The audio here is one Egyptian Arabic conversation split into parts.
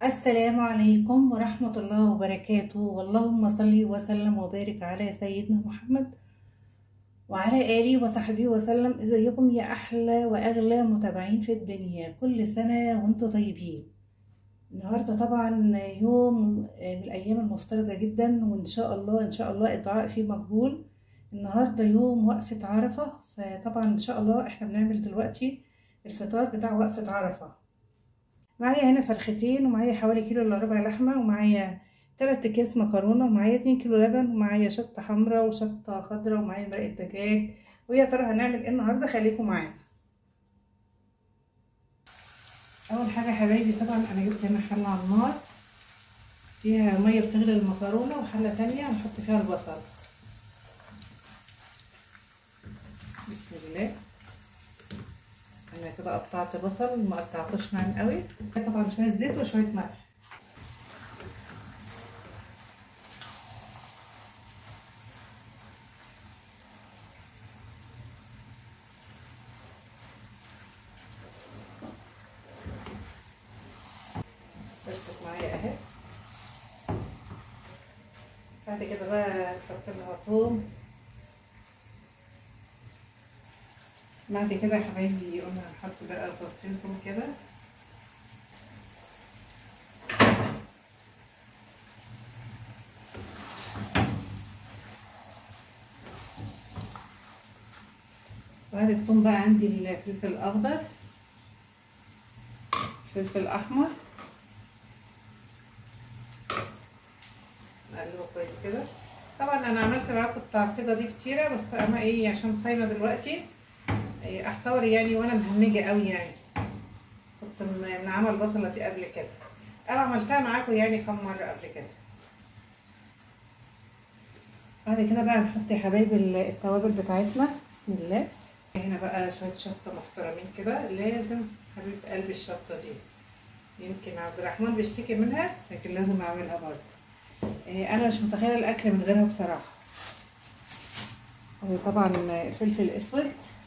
السلام عليكم ورحمة الله وبركاته اللهم صل وسلم وبارك على سيدنا محمد وعلى آله وصحبه وسلم ازيكم يا أحلى وأغلى متابعين في الدنيا كل سنة وانتم طيبين النهاردة طبعا يوم من الأيام المفترجة جدا وإن شاء الله إن شاء الله الدعاء فيه مقبول النهاردة يوم وقفة عرفة فطبعا إن شاء الله احنا بنعمل دلوقتي الفطار بتاع وقفة عرفة معايا هنا فرختين ومعايا حوالي كيلو الا ربع لحمه ومعايا تلات اكياس مكرونه ومعايا اتنين كيلو لبن ومعايا شطه حمراء وشطه خضراء ومعايا مرقه دجاج ويا ترى هنعمل ايه النهارده خليكم معانا اول حاجه يا حبايبي طبعا انا جبت هنا حله على النار فيها ميه بتغلي المكرونه وحله تانية هنحط فيها البصل بسم الله انا كده قطعت بصل ما قطعتوش ناعم قوي طبعا شويه زيت وشويه ملح بس معايا اهي بعد كده بقى نحط لها ثوم بعد كده يا حبايبي قلنا هنحط بقى فصين توم كده بعد الثوم بقى عندي الفلفل الاخضر فلفل احمر نقلبه كويس كده طبعا انا عملت معاكم التعصيجه دي كتيره بس انا ايه عشان صايمه دلوقتي احتار يعني وانا مهنجه قوي يعني كنت منعمه البصله دي قبل كده او عملتها معاكم يعني كم مره قبل كده بعد كده بقى نحط يا حبايبي التوابل بتاعتنا بسم الله هنا بقى شويه شطه محترمين كده لازم حبيب قلب الشطه دي يمكن عبد الرحمن بيشتكي منها لكن لازم اعملها برضه انا مش متخيله الاكل من غيرها بصراحه وطبعا فلفل اسود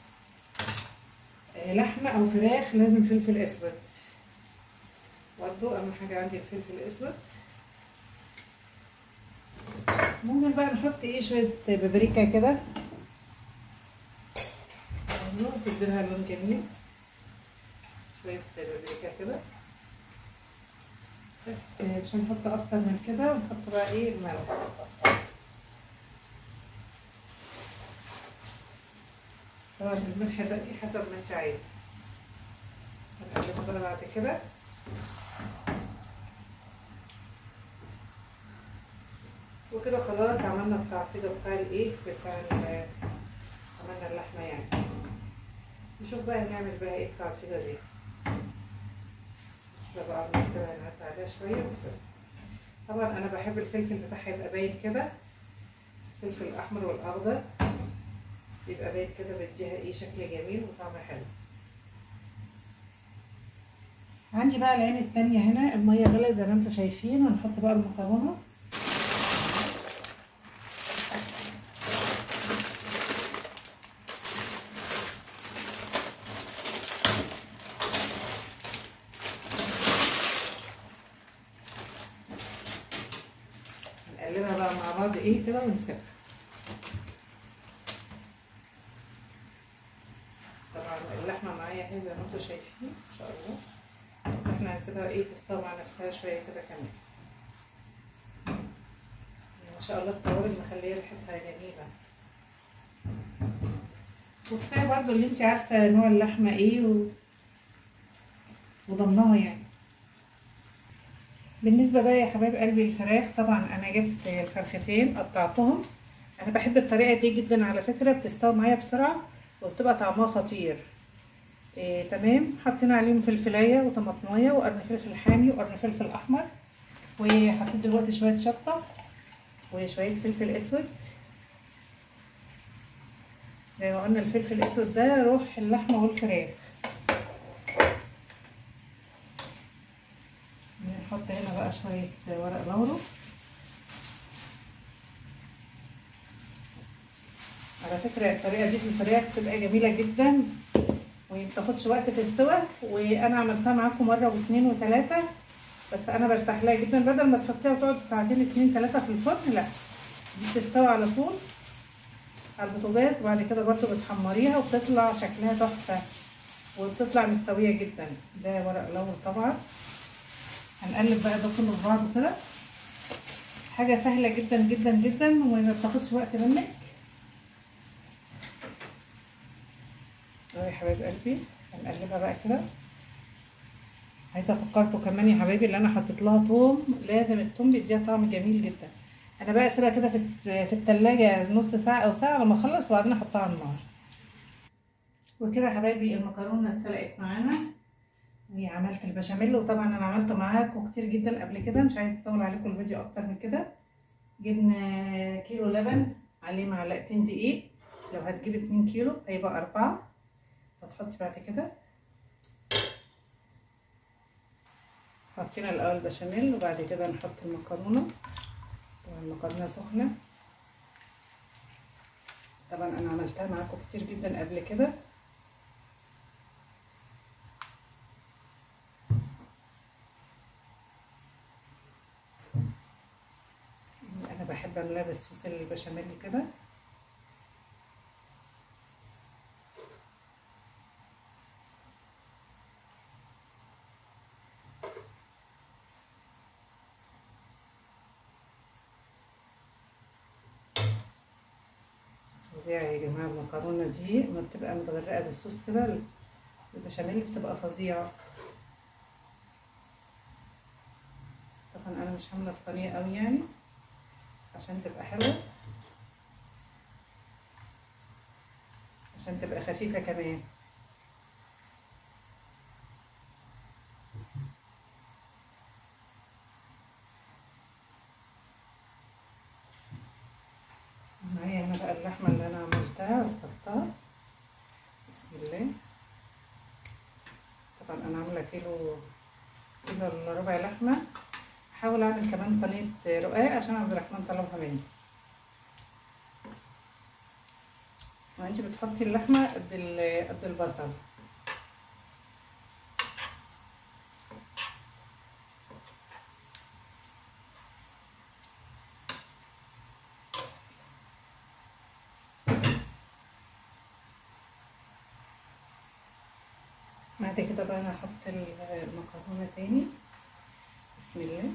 لحمه او فراخ لازم فلفل اسود برضو اهم حاجه عندي الفلفل الاسود ممكن بقى نحط ايه شويه بابريكا كده ايوه تديلها لون جميل شويه بابريكا كده بس مش هنحط اكتر من كده ونحط بقى ايه الملح طبعا الملح ده ايه حسب ما انت عايزه هنقلبها بقى بعد كده وكده خلاص عملنا التعصيجه بتاع الايه بتاع عملنا اللحمه يعني نشوف بقى هنعمل بقى ايه التعصيجه دي بقى عملنا كده هنقطع عليها شويه بس طبعا انا بحب الفلفل بتاعها يبقى باين كده الفلفل الاحمر والاخضر بيبقى باين كده بيديها ايه شكل جميل وطعم حلو عندي بقى العين التانية هنا المية غلت زي ما انتم شايفين هنحط بقى المكرونة نقلبها بقى مع بعض ايه كده ونسيبها اللحمه معايا اهي زي ما انتم شايفين ان شاء الله بس احنا هنسيبها ايه تستوي مع نفسها شويه كده كمان ان شاء الله التوابل مخليه ريحتها جميله وكفايه برضو اللي انت عارفه نوع اللحمه ايه و... وضمنها يعني بالنسبه بقى يا حبايب قلبي الفراخ طبعا انا جبت الفرختين قطعتهم انا بحب الطريقه دي جدا على فكره بتستوي معايا بسرعه وبتبقى طعمها خطير إيه تمام حطينا عليهم فلفلايه وطماطمايه وقرن فلفل حامي وقرن فلفل احمر وحطيت دلوقتي شويه شطه وشويه فلفل اسود زي ما قلنا الفلفل الاسود ده روح اللحمه والفراخ نحط هنا بقى شويه ورق لورو على فكرة الطريقة دي في الفراخ بتبقى جميلة جدا ومبتاخدش وقت في السوا وانا عملتها معاكم مرة واثنين وثلاثة بس انا برتاح لها جدا بدل ما تحطيها وتقعد ساعتين اتنين تلاته في الفرن لا دي بتستوي على طول على البوتاجاز وبعد كده برضو بتحمريها وبتطلع شكلها تحفه وبتطلع مستويه جدا ده ورق لورا طبعا هنقلب بقى ده كله في بعضه كده حاجه سهله جدا جدا جدا وما بتاخدش وقت منك يا حبايب قلبي هنقلبها بقى كده عايزه افكركم كمان يا حبايبي اللي انا حطيت لها توم لازم التوم بيديها طعم جميل جدا انا بقى اسيبها كده في في التلاجة نص ساعه او ساعه لما اخلص وبعدين احطها على النار وكده يا حبايبي المكرونه اتسلقت معانا وعملت البشاميل وطبعا انا عملته معاكم كتير جدا قبل كده مش عايزه اطول عليكم الفيديو اكتر من كده جبنا كيلو لبن عليه معلقتين دقيق لو هتجيب اتنين كيلو هيبقى اربعة هتحطي بعد كده حطينا الاول بشاميل وبعد كده نحط المكرونه طبعا المكرونه سخنه طبعا انا عملتها معاكم كتير جدا قبل كده انا بحب اعملها بالصوص البشاميل كده فظيعة يا جماعة المكرونة دي لما بتبقى متغرقة بالصوص كده البشاميل بتبقى فظيعة طبعا أنا مش عاملة صينية أوي يعني عشان تبقى حلوة عشان تبقى خفيفة كمان معايا هنا بقى اللحمة اللي أنا عملتها وسلقتها بسم الله طبعا أنا عاملة كيلو كيلو إلا ربع لحمة هحاول أعمل كمان صينية رقاق عشان عبد الرحمن طلبها مني وانتي بتحطي اللحمة قد قد البصل بعد كده بقى انا هحط المكرونه تاني بسم الله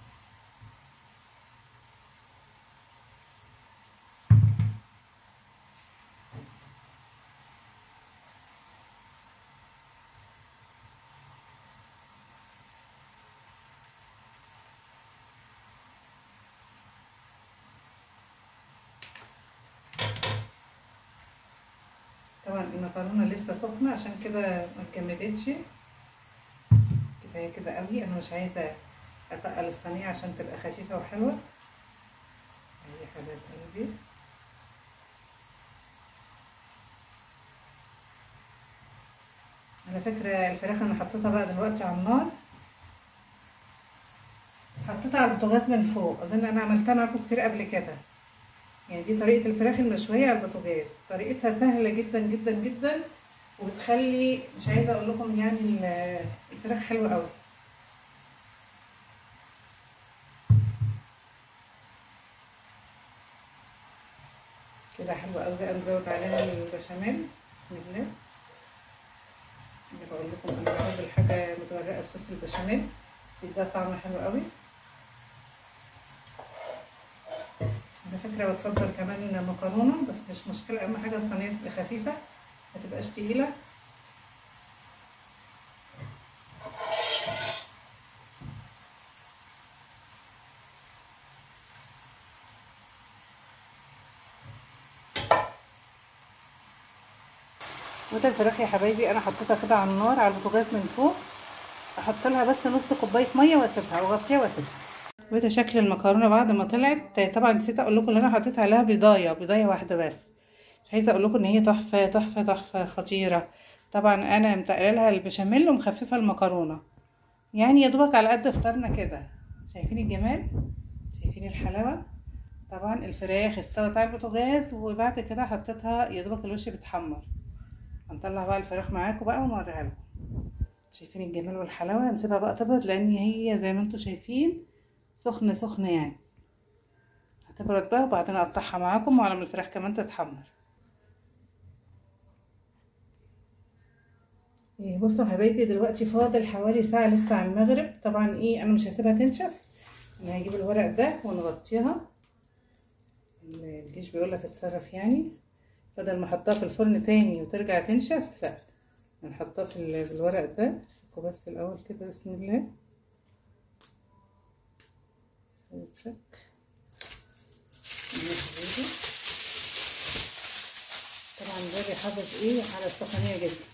طبعا المكرونه لسه سخنه عشان كده ما اتجمدتش كفايه كده قوي انا مش عايزه اتقل الصينيه عشان تبقى خفيفه وحلوه اهي حبايب قلبي على فكره الفراخ انا حطيتها بقى دلوقتي على النار حطيتها على البوتاجاز من فوق اظن انا عملتها معاكم كتير قبل كده يعني دي طريقة الفراخ المشوية على البوتاجاز طريقتها سهلة جدا جدا جدا وبتخلي مش عايزة اقول لكم يعني الفراخ حلوة قوي كده حلوة قوي بقى نزود عليها البشاميل بسم الله انا بقول لكم انا بحب الحاجة متغرقة بصوص البشاميل بيديها طعم حلو قوي على فكرة بتفضل كمان مكرونة بس مش مشكلة أهم حاجة الصينية تبقى خفيفة متبقاش تقيلة وده الفراخ يا حبايبي انا حطيتها كده على النار على البوتاجاز من فوق احط لها بس نص كوبايه ميه واسيبها واغطيها واسيبها وده شكل المكرونه بعد ما طلعت طبعا نسيت اقول لكم ان انا حطيت عليها بيضايه بيضايه واحده بس مش عايزه اقول لكم ان هي تحفه تحفه تحفه خطيره طبعا انا متقله لها البشاميل ومخففه المكرونه يعني يا دوبك على قد فطارنا كده شايفين الجمال شايفين الحلاوه طبعا الفراخ استوت على البوتاجاز وبعد كده حطيتها يا دوبك الوش بيتحمر هنطلع بقى الفراخ معاكم بقى ونوريها لكم شايفين الجمال والحلاوه هنسيبها بقى تبرد لان هي زي ما انتم شايفين سخنه سخنه يعني هتبرد بقى وبعدين اقطعها معاكم وعلى ما الفراخ كمان تتحمر إيه بصوا حبايبي دلوقتي فاضل حوالي ساعة لسه على المغرب طبعا ايه انا مش هسيبها تنشف انا هجيب الورق ده ونغطيها الجيش بيقولها تتصرف يعني بدل ما احطها في الفرن تاني وترجع تنشف لا هنحطها في الورق ده شوفوا بس الاول كده بسم الله طبعا ده بيحافظ ايه على السخونيه جدا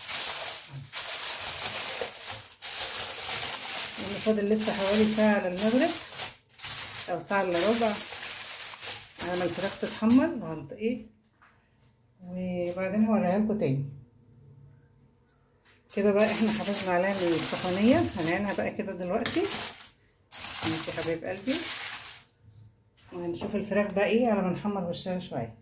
يعني فاضل لسه حوالي ساعة على المغرب أو ساعة إلا ربع على ما الفراخ تتحمر وهنط ايه وبعدين هوريها لكم تاني كده بقى احنا حافظنا عليها من السخونية هنعينها بقى كده دلوقتي ماشي يا حبايب قلبي وهنشوف الفراخ بقى ايه على ما نحمر وشها شوية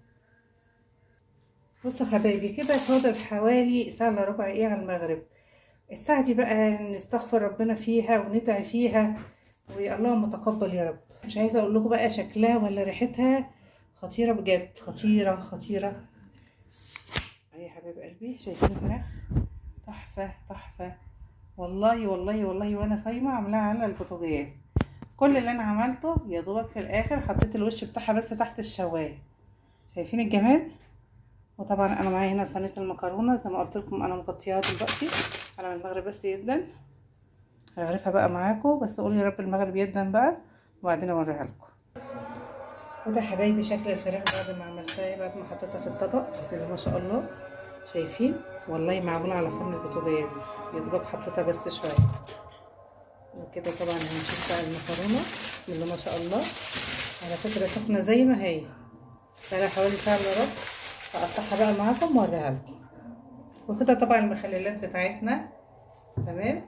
بصوا حبايبي كده فاضل حوالي ساعة الا ربع ايه على المغرب الساعة دي بقى نستغفر ربنا فيها وندعي فيها واللهم تقبل يا رب مش عايزة اقول لكم بقى شكلها ولا ريحتها خطيرة بجد خطيرة خطيرة اهي يا حبايب قلبي شايفين الفراخ تحفة تحفة والله والله والله وانا صايمة عاملاها على البوتاجاز كل اللي انا عملته يا دوبك في الاخر حطيت الوش بتاعها بس تحت الشوايه شايفين الجمال وطبعا انا معايا هنا صينيه المكرونه زي ما قلت لكم انا مغطياها دلوقتي على المغرب بس جدا هعرفها بقى معاكم بس قولوا يا رب المغرب جدا بقى وبعدين اوريها لكم وده حبايبي شكل الفراخ بعد ما عملتها بعد ما حطيتها في الطبق بسم الله ما شاء الله شايفين والله معموله على فرن البوتاجاز يا دوبك حطيتها بس شويه وكده طبعا هنشوف بقى المكرونه بسم الله ما شاء الله على فكره سخنه زي ما هي بقى حوالي ساعه الا ربع هقطعها بقى معاكم واوريها لكم وكده طبعا المخللات بتاعتنا تمام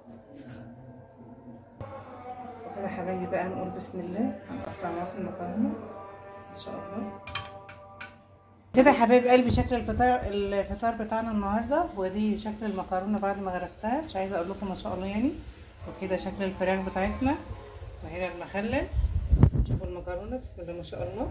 وكده حبايبي بقى نقول بسم الله هنقطع معاكم المكرونه ان شاء الله كده يا حبايب قلبي شكل الفطار الفطار بتاعنا النهارده ودي شكل المكرونه بعد ما غرفتها مش عايزه اقول لكم ما شاء الله يعني وكده شكل الفراخ بتاعتنا وهنا المخلل شوفوا المكرونه بسم الله ما شاء الله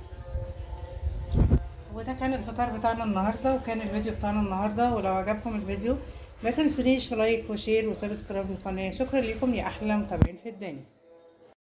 وده كان الفطار بتاعنا النهارده وكان الفيديو بتاعنا النهارده ولو عجبكم الفيديو ما تنسونيش لايك وشير وسبسكرايب للقناه شكرا لكم يا احلى متابعين في الدنيا